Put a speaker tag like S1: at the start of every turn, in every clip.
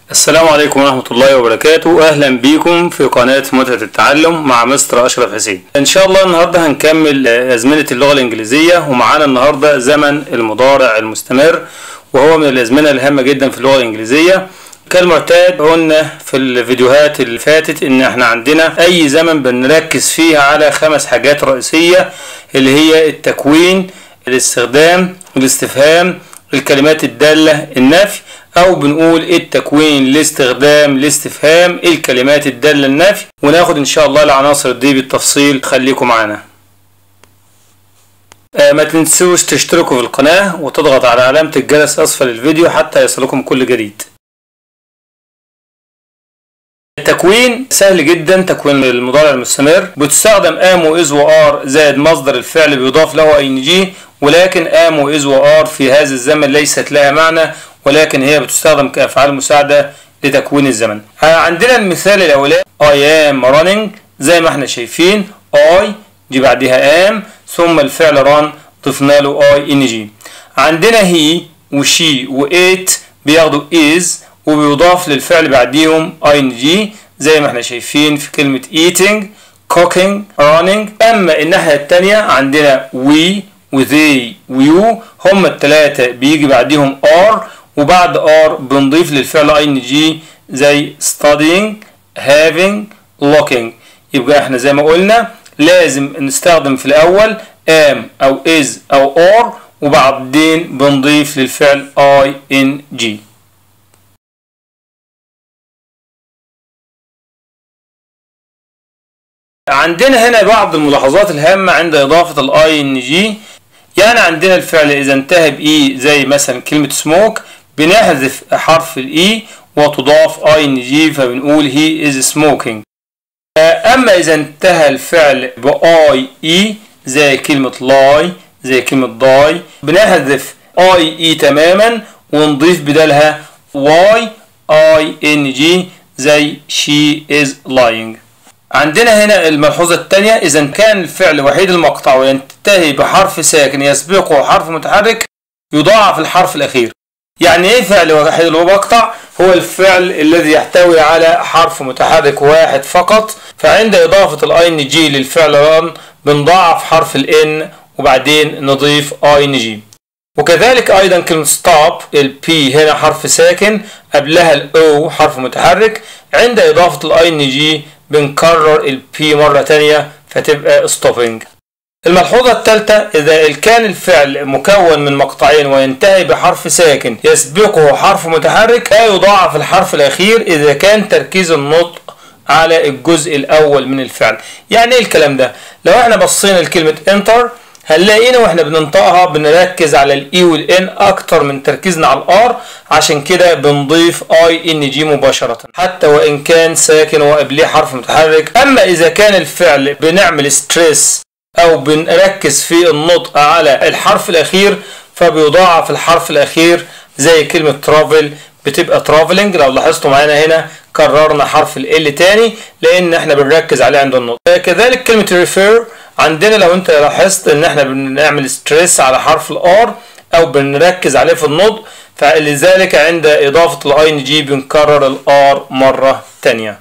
S1: السلام عليكم ورحمة الله وبركاته أهلا بيكم في قناة متعة التعلم مع مستر أشرف حسين إن شاء الله النهاردة هنكمل أزمنة اللغة الإنجليزية ومعانا النهاردة زمن المضارع المستمر وهو من الأزمنة الهامة جدا في اللغة الإنجليزية كالمعتاد قلنا في الفيديوهات اللي فاتت ان احنا عندنا اي زمن بنركز فيه على خمس حاجات رئيسية اللي هي التكوين الاستخدام الاستفهام الكلمات الدالة النفي او بنقول التكوين الاستخدام الاستفهام الكلمات الدالة النفي وناخد ان شاء الله العناصر دي بالتفصيل خليكم معانا آه ما تنسوش تشتركوا في القناة وتضغط على علامة الجرس اسفل الفيديو حتى يصلكم كل جديد التكوين سهل جدا تكوين المضارع المستمر بتستخدم ام واز وار زائد مصدر الفعل بيضاف له اي ان جي ولكن ام واز وار في هذا الزمن ليست لها معنى ولكن هي بتستخدم كافعال مساعده لتكوين الزمن عندنا المثال الاولاني I am running زي ما احنا شايفين I دي بعدها am ثم الفعل run ضفنا له اي ان جي عندنا هي وشي وات بياخدوا is وبيضاف للفعل بعديهم ing زي ما احنا شايفين في كلمة eating cooking running اما الناحية التانية عندنا we و they و you هم التلاتة بيجي بعديهم are وبعد are بنضيف للفعل ing زي studying having looking يبقى احنا زي ما قلنا لازم نستخدم في الاول am او is او are وبعدين بنضيف للفعل ing عندنا هنا بعض الملاحظات الهامة عند إضافة الاي ان جي يعني عندنا الفعل إذا انتهى بإي زي مثلا كلمة سموك بنحذف حرف الإي وتضاف اي ان جي فبنقول هي از سموكينج أما إذا انتهى الفعل بآي إي زي كلمة لاي زي كلمة داي بنحذف اي إي تماما ونضيف بدالها واي اي ان جي زي she is lying عندنا هنا الملحوظة الثانية إذا كان الفعل وحيد المقطع وينتهي بحرف ساكن يسبقه حرف متحرك يضاعف الحرف الأخير. يعني إيه فعل وحيد المقطع؟ هو الفعل الذي يحتوي على حرف متحرك واحد فقط فعند إضافة الاي ان جي للفعل ران بنضاعف حرف الان وبعدين نضيف اي ان جي. وكذلك أيضا كلمة stop البي هنا حرف ساكن قبلها الاو حرف متحرك عند إضافة الاي ان جي بنكرر البي مرة تانية فتبقى stopping الملحوظة الثالثة إذا كان الفعل مكون من مقطعين وينتهي بحرف ساكن يسبقه حرف متحرك لا يضاعف الحرف الأخير إذا كان تركيز النطق على الجزء الأول من الفعل يعني إيه الكلام ده؟ لو إحنا بصينا لكلمة enter هنلاقينا واحنا بننطقها بنركز على الاي والان اكتر من تركيزنا على الار عشان كده بنضيف اي ان جي مباشرة حتى وان كان ساكن وقبليه حرف متحرك اما اذا كان الفعل بنعمل ستريس او بنركز في النطق على الحرف الاخير فبيضاعف الحرف الاخير زي كلمة ترافل بتبقى ترافلنج لو لاحظتوا معانا هنا كررنا حرف ال تاني لان احنا بنركز عليه عند النطق كذلك كلمة ريفير عندنا لو انت لاحظت ان احنا بنعمل ستريس على حرف الار او بنركز عليه في النطق فلذلك عند اضافة الاي ان جي بنكرر الار مرة تانية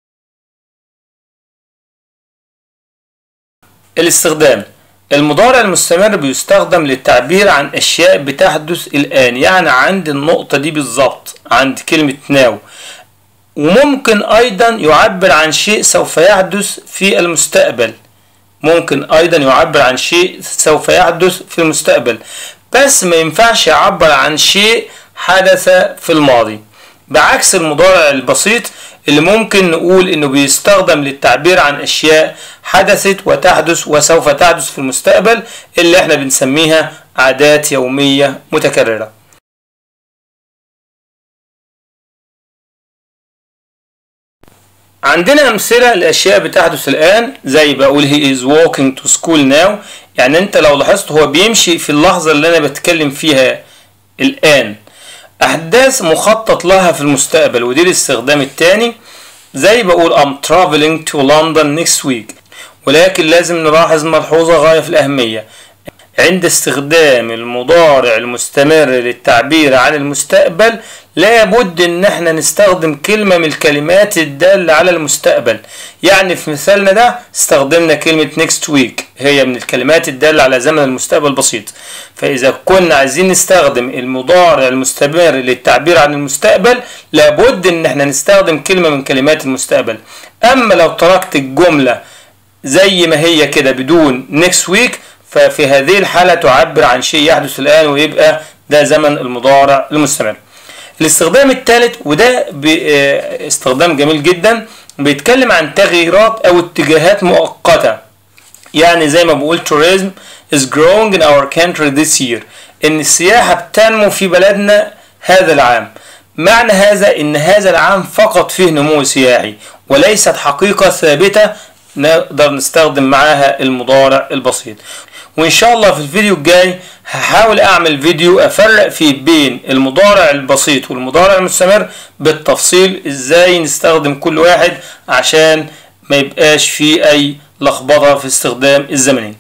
S1: الاستخدام المضارع المستمر بيستخدم للتعبير عن اشياء بتحدث الان يعني عند النقطة دي بالظبط عند كلمة ناو وممكن ايضا يعبر عن شيء سوف يحدث في المستقبل ممكن ايضا يعبر عن شيء سوف يحدث في المستقبل بس ما ينفعش يعبر عن شيء حدث في الماضي بعكس المضارع البسيط اللي ممكن نقول انه بيستخدم للتعبير عن اشياء حدثت وتحدث وسوف تحدث في المستقبل اللي احنا بنسميها عادات يومية متكررة عندنا أمثلة لأشياء بتحدث الآن زي بقول he is walking to school now يعني أنت لو لاحظت هو بيمشي في اللحظة اللي أنا بتكلم فيها الآن أحداث مخطط لها في المستقبل ودي الاستخدام التاني زي بقول I'm traveling to London next week ولكن لازم نلاحظ ملحوظة غاية في الأهمية عند استخدام المضارع المستمر للتعبير عن المستقبل لابد ان احنا نستخدم كلمة من الكلمات الدالة على المستقبل يعني في مثالنا ده استخدمنا كلمة next week هي من الكلمات الدالة على زمن المستقبل بسيط فاذا كنا عايزين نستخدم المضارع المستمر للتعبير عن المستقبل لابد ان احنا نستخدم كلمة من كلمات المستقبل اما لو تركت الجملة زي ما هي كده بدون next week ففي هذه الحالة تعبر عن شيء يحدث الآن ويبقى ده زمن المضارع المستمر الاستخدام الثالث وده استخدام جميل جدا بيتكلم عن تغييرات او اتجاهات مؤقتة يعني زي ما بقول tourism is growing in our country this year ان السياحة بتنمو في بلدنا هذا العام معنى هذا ان هذا العام فقط فيه نمو سياحي وليست حقيقة ثابتة نقدر نستخدم معاها المضارع البسيط وان شاء الله في الفيديو الجاي هحاول اعمل فيديو افرق فيه بين المضارع البسيط والمضارع المستمر بالتفصيل ازاي نستخدم كل واحد عشان ما يبقاش فيه اي لخبطة في استخدام الزمنين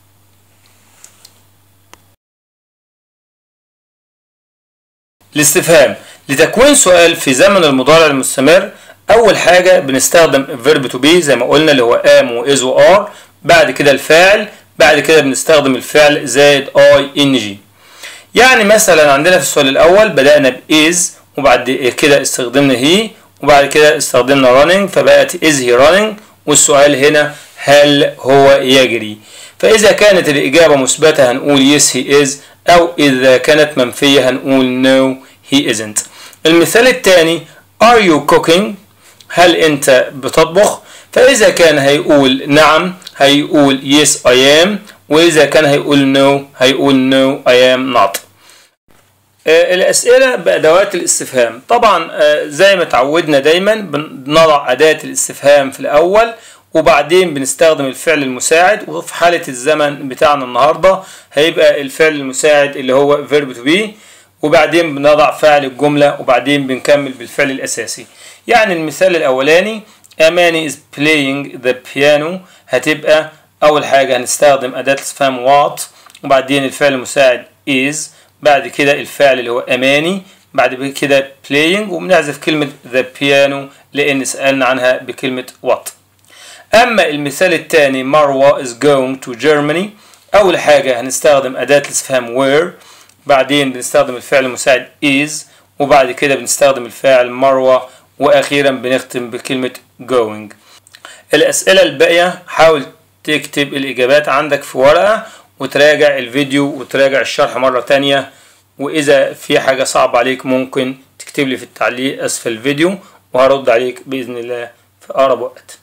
S1: الاستفهام لتكوين سؤال في زمن المضارع المستمر اول حاجة بنستخدم verb to be زي ما قلنا اللي هو am و is و are بعد كده الفاعل بعد كده بنستخدم الفعل زائد اي ان جي يعني مثلا عندنا في السؤال الاول بدأنا ب is وبعد كده استخدمنا he وبعد كده استخدمنا running فبقت is he running والسؤال هنا هل هو يجري فإذا كانت الإجابة مثبتة هنقول yes he is أو إذا كانت منفية هنقول no he isn't المثال الثاني are you cooking هل أنت بتطبخ فإذا كان هيقول نعم هيقول yes I am وإذا كان هيقول no هيقول no I am not آه الأسئلة بأدوات الاستفهام طبعا آه زي ما تعودنا دايما بنضع أداة الاستفهام في الأول وبعدين بنستخدم الفعل المساعد وفي حالة الزمن بتاعنا النهاردة هيبقى الفعل المساعد اللي هو verb to be وبعدين بنضع فاعل الجملة وبعدين بنكمل بالفعل الأساسي يعني المثال الأولاني أماني is playing the piano هتبقى أول حاجة هنستخدم أداة الاستفهام what وبعدين الفعل المساعد is بعد كده الفعل اللي هو أماني بعد كده playing وبنحذف كلمة the piano لأن سألنا عنها بكلمة what أما المثال الثاني مروة is going to Germany أول حاجة هنستخدم أداة الاستفهام where بعدين بنستخدم الفعل المساعد is وبعد كده بنستخدم الفاعل مروة وأخيرا بنختم بكلمة going الأسئلة الباقية حاول تكتب الإجابات عندك في ورقة وتراجع الفيديو وتراجع الشرح مرة تانية وإذا في حاجة صعبة عليك ممكن تكتب لي في التعليق أسفل الفيديو وهرد عليك بإذن الله في أقرب وقت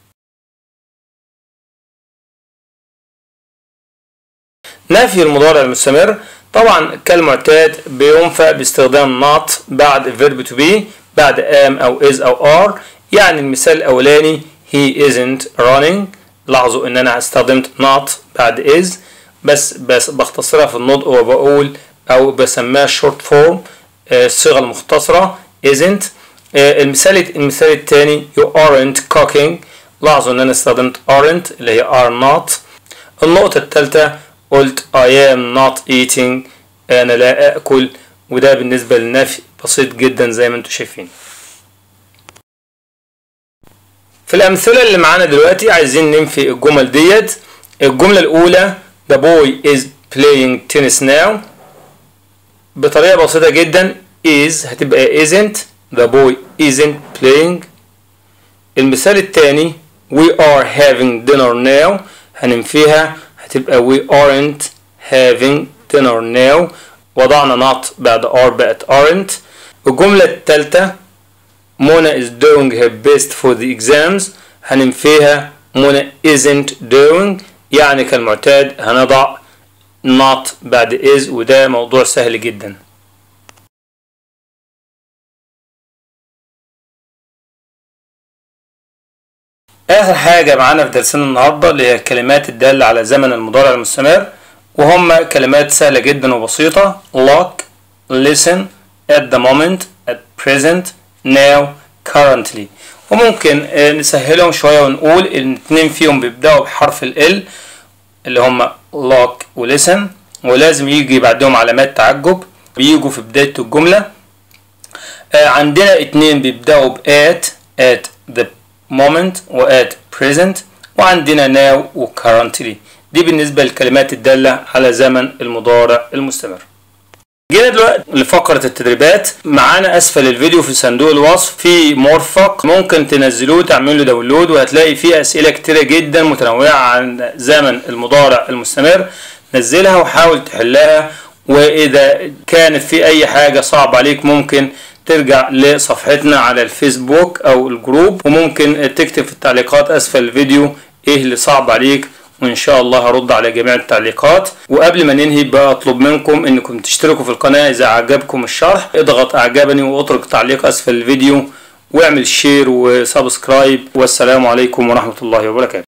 S1: نفي المضارع المستمر طبعا كالمعتاد بينفى باستخدام not بعد verb to be بعد am أو is أو are يعني المثال الأولاني he isn't running لاحظوا ان انا استخدمت not بعد is بس بس بختصرها في النطق وبقول او بسميها short form الصيغه المختصره isn't المثال المثال الثاني you aren't cooking لاحظوا ان انا استخدمت aren't اللي هي are not النقطه الثالثه قلت I am not eating انا لا اكل وده بالنسبه للنفي بسيط جدا زي ما انتم شايفين في الأمثلة اللي معانا دلوقتي عايزين ننفي الجمل ديت الجملة الأولى The boy is playing tennis now بطريقة بسيطة جدا is هتبقى isn't The boy isn't playing المثال الثاني We are having dinner now هننفيها هتبقى We aren't having dinner now وضعنا not بعد are بقت aren't الجملة الثالثة منى is doing her best for the exams هننفيها منى isn't doing يعني كالمعتاد هنضع not بعد is وده موضوع سهل جدا آخر حاجة معانا في درسنا النهاردة اللي هي الكلمات الدالة على زمن المضارع المستمر وهم كلمات سهلة جدا وبسيطة look listen at the moment at present now currently وممكن نسهلهم شوية ونقول الاتنين فيهم بيبدأوا بحرف ال اللي هم lock و listen ولازم يجي بعدهم علامات تعجب بيجوا في بداية الجملة آه عندنا اتنين بيبدأوا ب at at the moment و at present وعندنا now و currently دي بالنسبة للكلمات الدالة على زمن المضارع المستمر جينا دلوقتي لفقرة التدريبات معانا أسفل الفيديو في صندوق الوصف في مرفق ممكن تنزلوه تعملوا داونلود وهتلاقي فيه أسئلة كتيرة جدا متنوعة عن زمن المضارع المستمر نزلها وحاول تحلها وإذا كانت في أي حاجة صعبة عليك ممكن ترجع لصفحتنا على الفيسبوك أو الجروب وممكن تكتب في التعليقات أسفل الفيديو إيه اللي صعب عليك وان شاء الله هرد على جميع التعليقات وقبل ما ننهي بقى اطلب منكم انكم تشتركوا في القناة اذا عجبكم الشرح اضغط اعجبني واترك تعليق اسفل الفيديو واعمل شير وسبسكرايب والسلام عليكم ورحمة الله وبركاته